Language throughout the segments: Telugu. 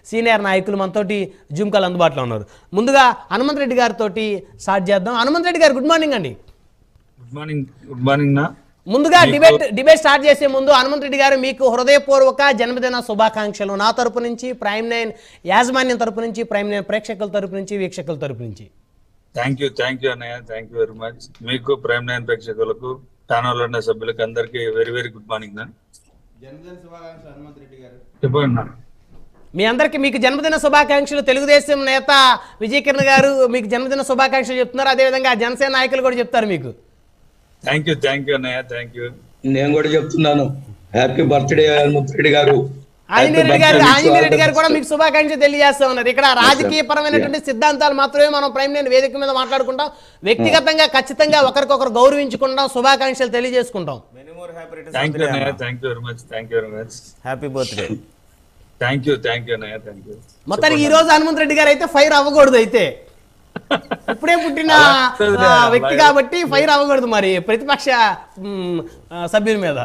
సీనియర్ నాయకులు మనతోటి జూమ్ కాల్ అందుబాటులో ఉన్నారు ముందుగా హనుమంత్ రెడ్డి గారితో స్టార్ట్ చేద్దాం హనుమంత్ రెడ్డి గారు గుడ్ మార్నింగ్ అండి గుడ్ మార్నింగ్ గుడ్ మార్నింగ్ నా ముందుగా డిబేట్ డిబేట్ స్టార్ట్ చేసే ముందు హనుమంత్ రెడ్డి గారు మీకు హృదయపూర్వక జన్మదిన శుభాకాంక్షలు నా తరపు నుంచి ప్రైమ్ నైన్ యాజమాన్యం తరపు నుంచి ప్రైమ్ నైన్ ప్రేక్షకుల తరపు నుంచి వీక్షకుల తరపు నుంచి థ్యాంక్ యూ థ్యాంక్ యూ అన్నయ్య థ్యాంక్ యూ వెరీ మచ్ మీకు ప్రైమ్ నైన్ ప్రేక్షకులకు ఛానల్ ఉన్న సభ్యులకు అందరికీ వెరీ వెరీ గుడ్ మార్నింగ్ నా జన్మదిన శుభాకాంక్షలు హనుమంత్ రెడ్డి గారు చెప్పండి నా మీ అందరికి మీకు జన్మదిన శుభాకాంక్షలు తెలుగుదేశం నేత విజయ్ కిరణ్ గారు మీకు జన్మదిన శుభాకాంక్షలు చెప్తున్నారు అదేవిధంగా జనసేన నాయకులు కూడా చెప్తారు మీకు థ్యాంక్ యూ థ్యాంక్ యూ అన్నయ్య థ్యాంక్ యూ నేను కూడా చెప్తున్నాను హ్యాపీ బర్త్డే హనుమంత్ రెడ్డి గారు ఆంజనేయ రెడ్డి గారు Happy birthday ఆంజనేయ రెడ్డి గారు కూడా to మీకు శుభాకాంక్షలు తెలియజేస్తా ఉన్నారు ఇక్కడ రాజకీయ పరమైనటువంటి సిద్ధాంతాలు మాత్రమే మనం ప్రైమ్ నేను వేదిక మీద మాట్లాడుకుంటాం వ్యక్తిగతంగా ఖచ్చితంగా ఒకరికొకరు గౌరవించుకుంటాం శుభాకాంక్షలు తెలియజేసుకుంటాం many more happy thank you అన్నయ్య thank you very much thank you very much happy birthday thank you thank you అన్నయ్య థ్యాంక్ యూ మొత్తానికి ఈ రోజు హనుమంత్ రెడ్డి గారు అయితే ఫైర్ అవ్వకూడదు అయితే ఇప్పుడే పుట్టిన అలాగే, ఆ, వ్యక్తి అలాగే. కాబట్టి ఫైర్ అవ్వకూడదు మరి ప్రతిపక్ష మ్, ఆ, సభ్యుల మీద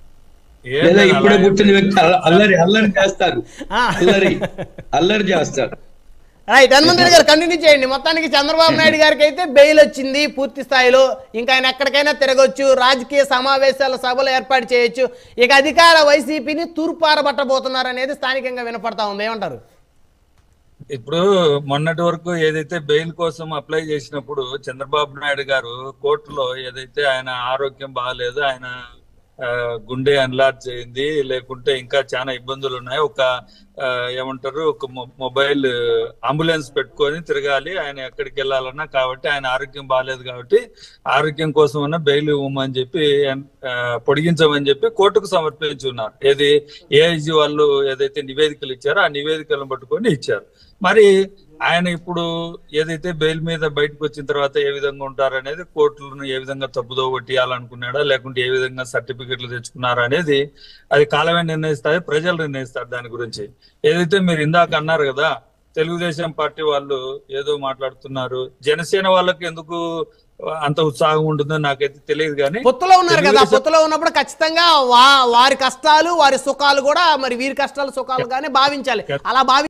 ఏం లేదా లేదు, ఇప్పుడే అలాగే. పుట్టిన వ్యక్తి అల్ల- అల్లరి అల్లరి చేస్తారు ఆ. అల్లరి అల్లరి చేస్తారు రైట్ హనుమంత్ రెడ్డి గారు కంటిన్యూ చేయండి మొత్తానికి చంద్రబాబు నాయుడు గారికి అయితే బెయిల్ వచ్చింది పూర్తి స్థాయిలో ఇంకా ఆయన ఎక్కడికైనా తిరగొచ్చు రాజకీయ సమావేశాల సభలు ఏర్పాటు చేయొచ్చు ఇక అధికార వైసీపీని తూర్పారబట్టబోతున్నారు అనేది స్థానికంగా వినపడతా ఉంది ఏమంటారు ఇప్పుడు మొన్నటి వరకు ఏదైతే బెయిల్ కోసం అప్లై చేసినప్పుడు చంద్రబాబు నాయుడు గారు కోర్టులో ఏదైతే ఆయన ఆరోగ్యం బాగాలేదు ఆయన ఆ, గుండె అన్లార్జ్ అయింది లేకుంటే ఇంకా చాలా ఇబ్బందులు ఉన్నాయి ఒక ఆ, ఏమంటారు ఒక మొ- మొబైల్ అంబులెన్స్ పెట్టుకొని తిరగాలి ఆయన ఎక్కడికి వెళ్ళాలన్నా కాబట్టి ఆయన ఆరోగ్యం బాగాలేదు కాబట్టి ఆరోగ్యం కోసం అన్న బెయిల్ ఇవ్వమని చెప్పి ఆ, పొడిగించమని చెప్పి కోర్టుకు సమర్పించి ఉన్నారు ఏది ఏఐజీ వాళ్ళు ఏదైతే నివేదికలు ఇచ్చారో ఆ నివేదికలను పట్టుకొని ఇచ్చారు మరి ఆయన ఇప్పుడు ఏదైతే బెయిల్ మీద బయటకు వచ్చిన తర్వాత ఏ విధంగా ఉంటారు అనేది కోర్టులను ఏ విధంగా తప్పుదో కొట్టియాలనుకున్నాడా లేకుంటే ఏ విధంగా సర్టిఫికెట్లు తెచ్చుకున్నారా అనేది అది కాలమే నిర్ణయిస్తుంది ప్రజలు నిర్ణయిస్తారు దాని గురించి ఏదైతే మీరు ఇందాక అన్నారు కదా తెలుగుదేశం పార్టీ వాళ్ళు ఏదో మాట్లాడుతున్నారు జనసేన వాళ్ళకి ఎందుకు అంత ఉత్సాహం ఉంటుందో నాకైతే తెలియదు కానీ పొత్తులో ఉన్నారు కదా తెలుగుదేశం- పొత్తులో ఉన్నప్పుడు ఖచ్చితంగా వా వారి కష్టాలు వారి సుఖాలు కూడా మరి వీరి కష్టాలు సుఖాలు కానీ భావించాలి అలా భావి